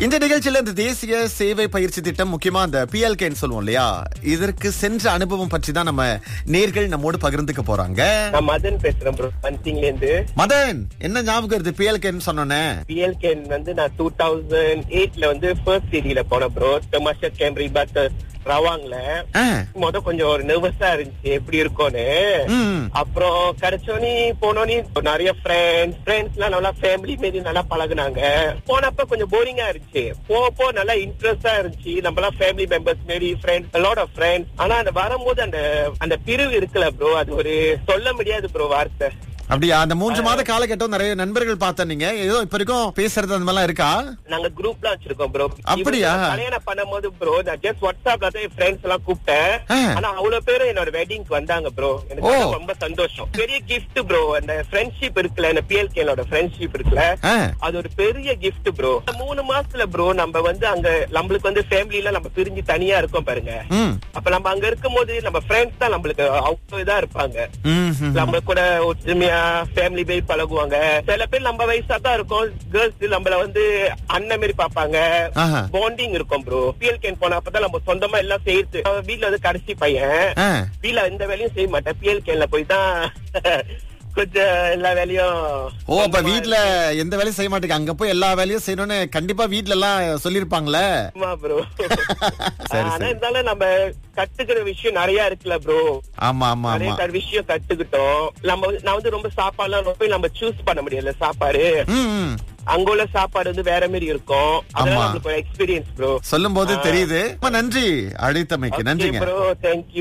இந்த நிகழ்ச்சியில இந்த தேசிய சேவை பயிற்சி திட்டம் முக்கியமா அந்த பிஎல்கேன்னு சொல்லுவோம் இல்லையா இதற்கு சென்ற அனுபவம் பற்றி தான் நம்ம நேர்கள் நம்மோடு பகிர்ந்துக்க போறாங்க நான் மதன் பேசுறேன் ப்ரோ பன்சிங்ல இருந்து மதன் என்ன ஞாபகம் இருக்கு பிஎல்கேன்னு சொன்னோன்னே பிஎல்கே வந்து நான் டூ தௌசண்ட் எயிட்ல வந்து ஃபர்ஸ்ட் சீரியில போனேன் ப்ரோ டொமாஷர் கேம்ரி பட் ரவாங்ல ஆ, முத கொஞ்சம் ஒரு நர்வஸா இருந்துச்சு எப்படி இருக்கும்னு ம், அப்புறம் கிடைச்சோனி போனோனி நிறைய ஃப்ரெண்ட்ஸ் ஃப்ரெண்ட்ஸ் எல்லாம் நல்லா ஃபேமிலி மாரி நல்லா பழகுனாங்க போனப்ப கொஞ்சம் போரிங்கா இருந்துச்சு போக போக நல்லா இன்ட்ரெஸ்டா இருந்துச்சு நம்ம எல்லாம் ஃபேமிலி மெம்பர்ஸ் மாரி ஃப்ரெண்ட்ஸ் லாட் ஆஃப் ஃப்ரெண்ட்ஸ் ஆனா அந்த வரும்போது அந்த அந்த பிரிவு இருக்குல்ல ப்ரோ அது ஒரு சொல்ல முடியாது ப்ரோ வார்த்தை அப்படியா அந்த மூன்று மாத காலகட்டம் நிறைய நண்பர்கள் பார்த்த நீங்க ஏதோ இப்ப வரைக்கும் பேசுறது அந்த மாதிரிலாம் இருக்கா நாங்க குரூப்லாம் வச்சிருக்கோம் ப்ரோ அப்படியா? கல்யாணம் பண்ணும்போது ப்ரோ நான் ஜஸ்ட் வாட்ஸ்அப்ல தான் என் ஃப்ரெண்ட்ஸ் எல்லாம் கூப்பிட்டேன் ஆ. ஆனா அவ்வளவு பேரும் என்னோட வெட்டிங்க்கு வந்தாங்க ப்ரோ எனக்கு ஓ. அதான் ரொம்ப சந்தோஷம் பெரிய கிஃப்ட் ப்ரோ அந்த ஃப்ரெண்ட்ஷிப் இருக்குல்ல இந்த பிஎல்கேலோட ஃப்ரெண்ட்ஷிப் இருக்குல்ல ஆ, அது ஒரு பெரிய கிஃப்ட் ப்ரோ மூணு மாசத்துல ப்ரோ நம்ம வந்து அங்க நம்மளுக்கு வந்து ஃபேமிலில நம்ம பிரிஞ்சு தனியா இருக்கோம் பாருங்க ம், அப்ப நம்ம அங்க இருக்கும்போது நம்ம ஃப்ரெண்ட்ஸ் தான் நம்மளுக்கு அவ்வளவு இதா இருப்பாங்க ம், ம். நம்ம கூட ஒற்றுமையா ஃபேமிலி போய் பழகுவாங்க சில பேர் நம்ம வயசா தான் இருக்கும் கேர்ள்ஸ் நம்மள வந்து அண்ணன் மாதிரி பாப்பாங்க ஆஹா. பாண்டிங் இருக்கும் ப்ரோ பிஎல் கேன் போன அப்பதான் நம்ம சொந்தமா எல்லாம் செய்யுது அவன் வீட்ல வந்து கடைசி பையன் ஆ, வீட்ல எந்த வேலையும் செய்ய மாட்டேன் பிஎல் கேன்ல போய் தான் கொஞ்சம் எல்லா வேலையும் ஓ அப்ப வீட்ல எந்த வேலையும் செய்ய மாட்டேங்க அங்க போய் எல்லா வேலையும் செய்யணும்னு கண்டிப்பா வீட்ல எல்லாம் சொல்லிருப்பாங்களே ப்ரோ சரி, ஆனா சரி. இருந்தாலும் நம்ம கத்துக்கிற விஷயம் நிறைய இருக்குல்ல ப்ரோ ஆமா ஆமா நிறைய ஆமா க- விஷயம் கத்துக்கிட்டோம் நம்ம வந்து- நான் வந்து ரொம்ப சாப்பாடுலாம் ரொம்ப நம்ம சூஸ் பண்ண முடியல சாப்பாடு ம், ம். அங்க உள்ள சாப்பாடு வந்து வேற மாதிரி இருக்கும் அதெல்லாம் ஆமா. நம்மளுக்கு எக்ஸ்பீரியன்ஸ் ப்ரோ சொல்லும் போது தெரியுது ரொம்ப நன்றி அழைத்தமைக்கு நன்றிங்க ப்ரோ தேங்க்யூ